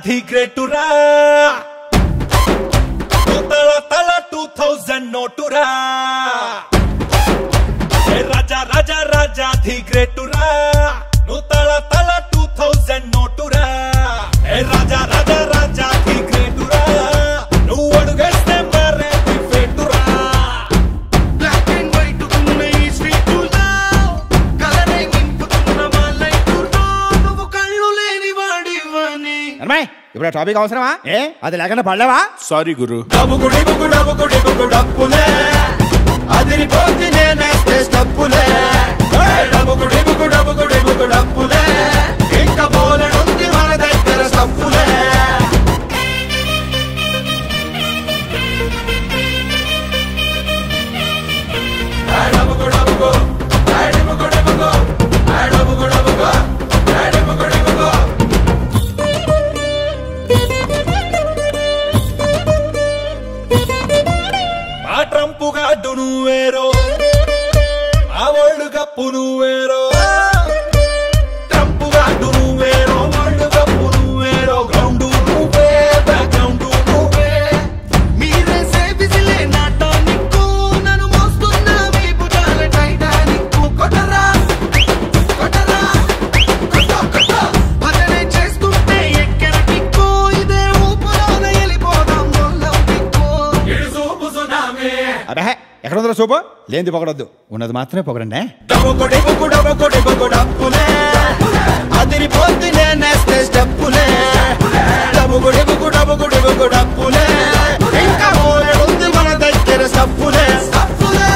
ధీ గ్రేటురా తల తల two thousand నోటురా ఏ రాజా రాజా రాజా ధీ గ్రేటురా నువ్వు తల తల టూ థౌజండ్ నోటురా ఏ రాజా రాజా రాజా ధీ గ్రేటురా నువ్వు అడుగేస్తే మరే ధీ ఫేటురా బ్లాక్ అండ్ వైట్ ఉన్న ఈ స్ట్రీటులో కలరే నింపుతున్న మా లైటులో నువ్వు కళ్ళు లేని వాడివని అమ్మాయి ఇప్పుడు ఆ టాపిక్ అవసరమా ఏ అది లేకుండా పడలేవా సారీ గురు డబ్బుకుడి బుకు డబ్బుకుడి బుకు డప్పులే అదిరిపోతే నేనేస్తే స్టప్పులే డబ్బుకుడి బుకు డబ్బుకుడి బుకు డప్పులే ఇంకా బోలెడుంది మన దగ్గర స్టప్పులే డబ్బుకు డబ్బుకు డబ్బుకు డబ్బుకు డబ్బుకు డబ్బుకు డబ్బుకు డబ్బుకు మా ట్రంపు గాడ్డు నువ్వేరో మా వరల్డ్ కప్పు నువ్వేరో ట్రంపు గాడ్డు నువ్వేరో వరల్డ్ కప్పు నువ్వేరో గ్రౌండ్ నువ్వే బ్యాక్గ్రౌండ్ నువ్వే మీరే సేవిసిలే నాటానిక్కు నన్ను మోస్తున్న మీ భుజాల టైటానిక్కు కొట్టరా కొట్టరా కొట్ట కొట్ట భజనే చేస్తుంటే ఎక్కర కిక్కు ఇదే ఊపులోన వెళ్ళిపోదాం మొల్లం కిక్కు ఇడుసూపు సునామీ అబ్బే ఎక్కడ ఉందో సూపు లేనిది పొగడొద్దు ఉన్నది మాత్రమే పొగడండి డబ్బుకొడి బుక్కు డబ్బుకొడి బుక్కు డప్పులే అదిరిపోతే నేనేస్తే స్టెప్పులే డబ్బుకొడి బుక్కు డబ్బుకొడి బుక్కు డప్పులే ఇంకా మోలెడుంది మన దగ్గర స్టప్పులే స్టప్పులే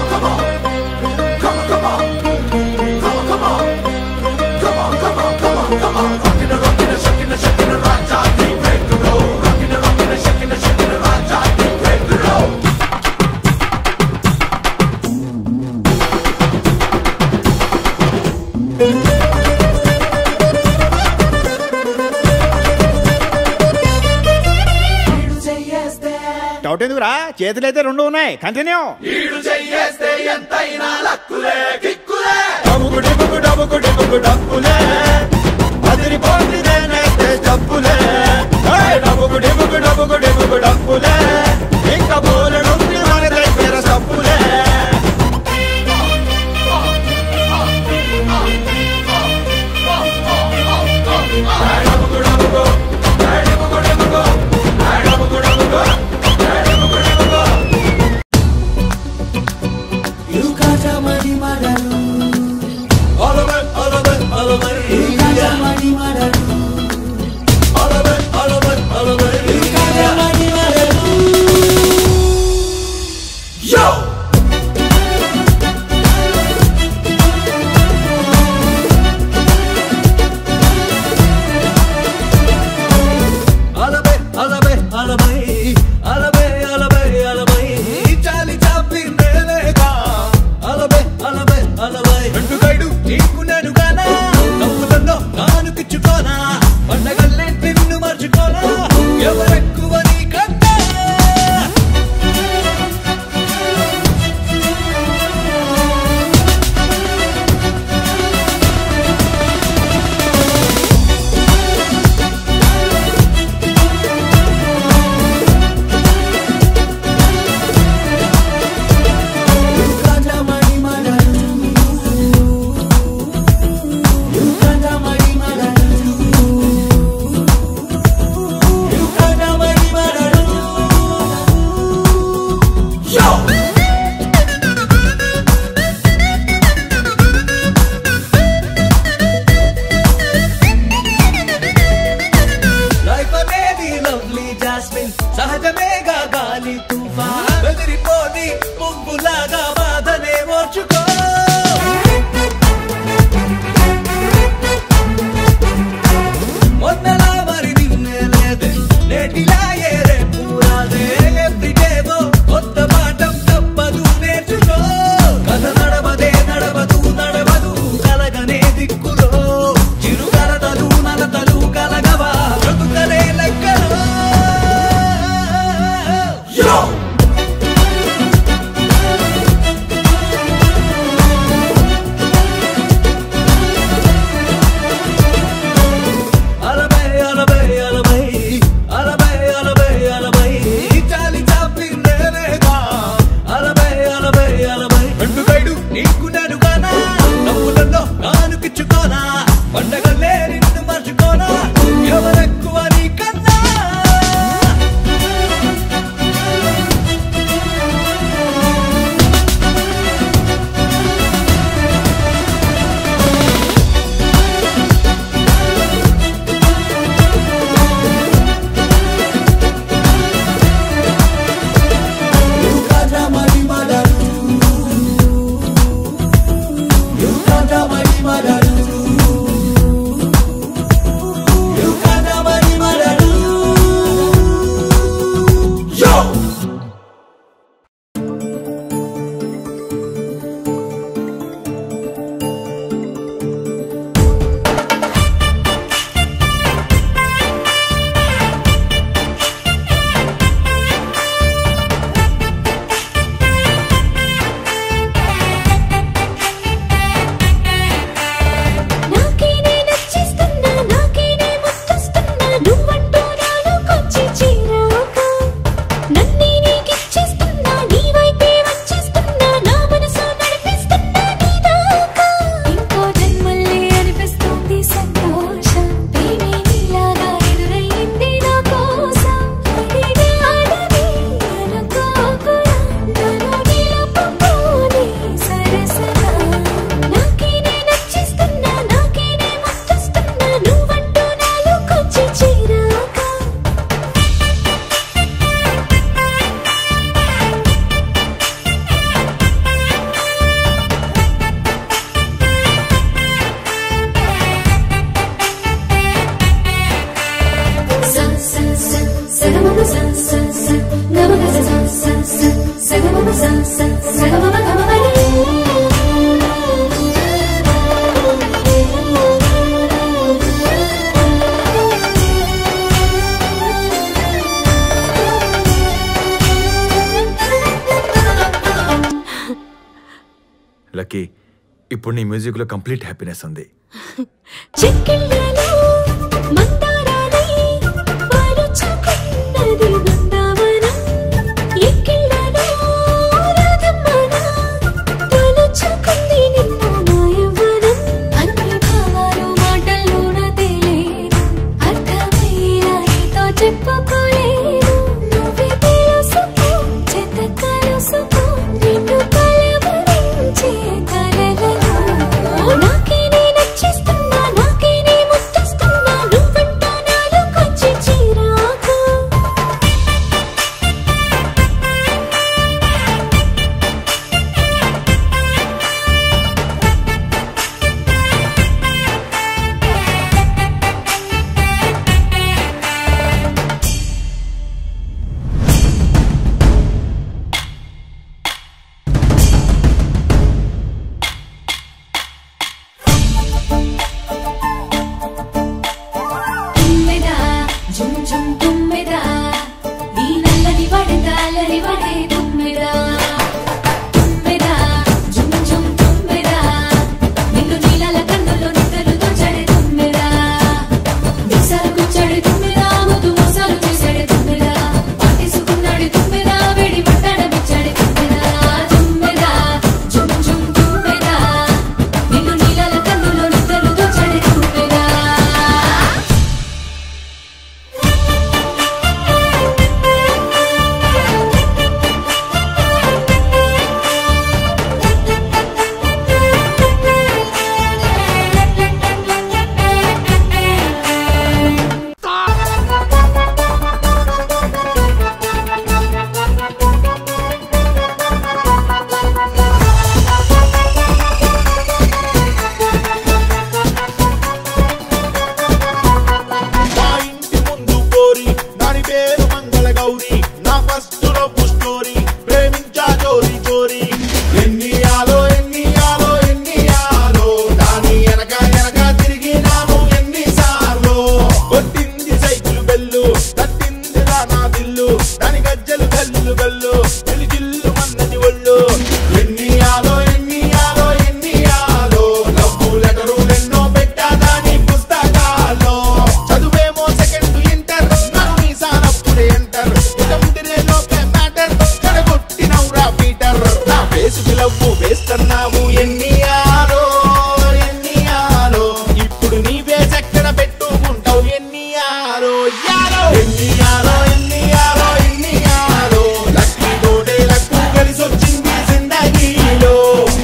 డౌట్ ఎందుకురా చేతులు అయితే రెండు ఉన్నాయి కంటిన్యూ ఈడు చెయ్యేస్తే ఎంతైనా లక్కులే కిక్కులే డబ్బుకుడి బుక్కు డబ్బుకుడి బుక్కు డప్పులే అదిరిపోతే నేనేస్తే స్టప్పులే డబ్బుకుడి బుక్కు డబ్బుకుడి బుక్కు డప్పులే ఇంకా బోలెడుంది మన దగ్గర స్టప్పులే All of it, all of it, all of it. సగమమ స స సగమమ గమపని లక్కీ ఇప్పుడు నీ మ్యూజిక్లో కంప్లీట్ హ్యాపీనెస్ ఉంది చెక్కిళ్ళలో మందారాలై పరుచుకున్నది బృందావనం. ఎక్కిళ్ళలో రాధమ్మన తలుచుకుంది నిన్ను నా యవ్వనం. అన్ని భావాలు మాటల్లోన తేలేదు. అర్థమయ్యేలా నీతో చెప్పుకోలేను. నువ్వే తెలుసుకో, చేత కలుసుకో, నిన్ను కలవరించే కలలలో. నాకే నే నచ్చిస్తున్నా, నాకే నే ముద్దిస్తున్నా, నువ్వంటా నాలోకొచ్చి చిరాకు. తుమ్మెదా జుమ్ జుమ్ తుమ్మెదా నీ నల్లని వడగాలని వడే తుమ్మెదా తుమ్మెదా జుమ్ జుమ్ తుమ్మెదా నిన్ను నీలాల కన్నుల్లో నిద్రలు దోచడే తుమ్మెదా మిక్సర్ కూర్చోడే తుమ్మెదా ముద్దు మోసాలు చేసాడే తుమ్మెదా పాటేసుకున్నాడే తుమ్మెదా వేడి పట్టాడ బిచ్చాడే తుమ్మెదా తుమ్మెదా జుమ్ జుమ్ తుమ్మెదా నిన్ను నీలాల కన్నుల్లో నిద్రలు దోచడే తుమ్మెదా మా ఇంటి ముందు కోరి దాని పేరు మంగళ గౌరి నా ఫస్ట్ లవ్ స్టోరీ ప్రేమించా చోరీ చోరీ ఎన్ని ఆలో ఎన్ని ఆలో ఎన్ని ఆలో దాని ఎనక ఎనక తిరిగినాను ఎన్ని సార్లు కొట్టింది సైకిల్ బెల్లు తట్టింది రా నా దిల్లు దాని గజ్జలు గల్లు గల్లు ఎలి జిల్లు మన్నది ఒళ్ళు ఎన్ని ఆలో ఎన్ని ఆలో ఎన్ని ఆలో లవ్వు లెటరు ఎన్నో పెట్టా దాని పుస్తకాల్లో చదువేమో సెకండ్ ఇంటర్ నన్ను నీ సానప్పుడే ఎంటర్ ఇక ముదిరే లోపే మ్యాటర్ చెడగొట్టినవురా పీటర్ నా ఫేసుకి లవ్వు వేస్తున్నావు ఎన్ని ఆలో ఎన్ని ఆలో ఇప్పుడు నీ ఫేస్ ఎక్కడ పెట్టుకుంటావు ఎన్ని ఆలో యాలో ఎన్ని ఆలో ఎన్ని ఆలో ఎన్ని ఆలో లక్కీ తోటే లక్కు కలిసొచ్చింది జిందగీలో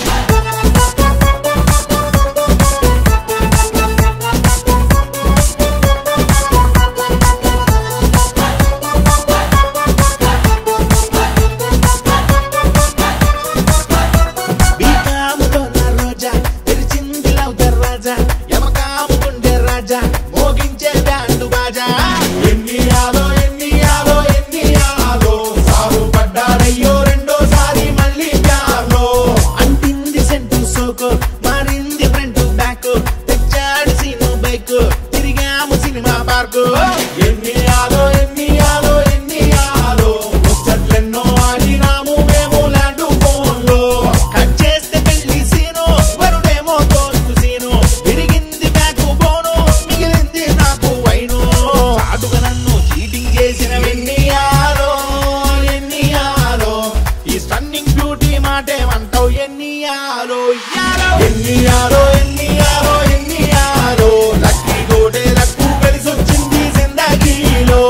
బీకాములో నా రోజా తెరిచింది లవ్ దర్వాజా యమకాము గుండె రాజా మోగించే బ్యాండు బాజా ఎన్ని ఆలో ఎన్ని ఆలో ఎన్ని ఆలో సారు పడ్డారయ్యో రెండోసారి మళ్ళీ ప్యార్లో అంటింది సెంటు సోకు మారింది ఫ్రంట్ బ్యాక్ తెచ్చాడు సీను బైక్ తిరిగాము సినిమా పార్కు ఎన్ని ఆలో ఎన్ని ఆలో ఎన్ని ఆలో ముచ్చట్లెన్నో ఆడినాము మేము ల్యాండ్ ఫోన్లో కట్ చేస్తే పెళ్లి సీను వరుడేమో తోస్తు సీను విరిగింది బ్యాక్ బోను మిగిలింది నాకు వైను చాటుగా నన్ను చీటింగ్ చేసిన ఎన్ని ఆలో ఎన్ని ఆలో ఈ స్టన్నింగ్ బ్యూటీ మాటేమంటావు ఎన్ని ఆలో యాలో ఎన్ని ఆలో ఎన్ని ఆలో ఎన్ని ఆలో లక్కీ తోటే లక్కు కలిసొచ్చింది జిందగీలో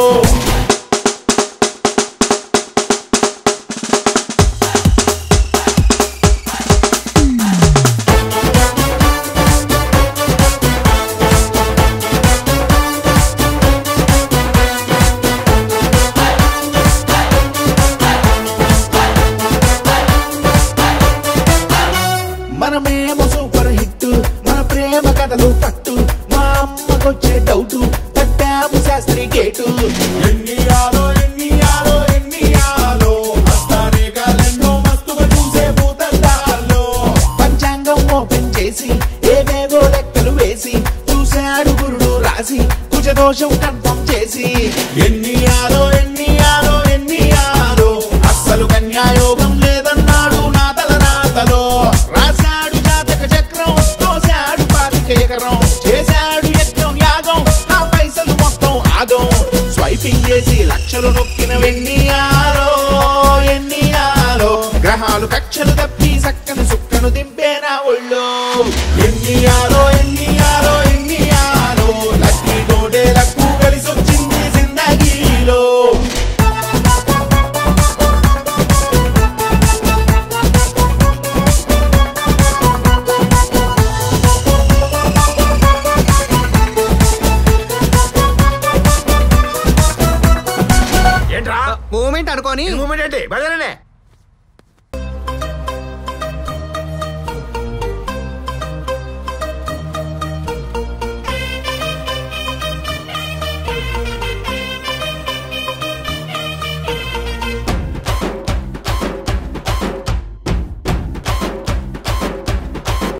మనమేమో సూపర్ హిట్ మన సంతోషం కన్ఫర్మ్ చేసి ఎన్ని ఆలో ఎన్ని ఆలో ఎన్ని ఆలో అస్సలు కన్యాయోగం లేదన్నాడు నా తల నాతలో రాశాడు జాతక చక్రం తోశాడు పాతిక ఎకరం చేశాడు యజ్ఞం యాగం ఆ పైసలు మొత్తం ఆగం స్వైపింగ్ చేసి లక్షలు నొక్కిన వెన్ని ఆలో ఎన్ని ఆలో గ్రహాలు కక్షలు తప్పి సక్కను సుక్కను దింపేనా ఒళ్ళో ఎన్ని ఆలో ఎన్ని ఆలో ఎన్ని ఆలో లక్కీ తోడే లక్కు కలిసొచ్చింది జిందగీలో ఏంట్రా మూమెంట్ అనుకోని మూమెంట్ ఏంటి బదలనే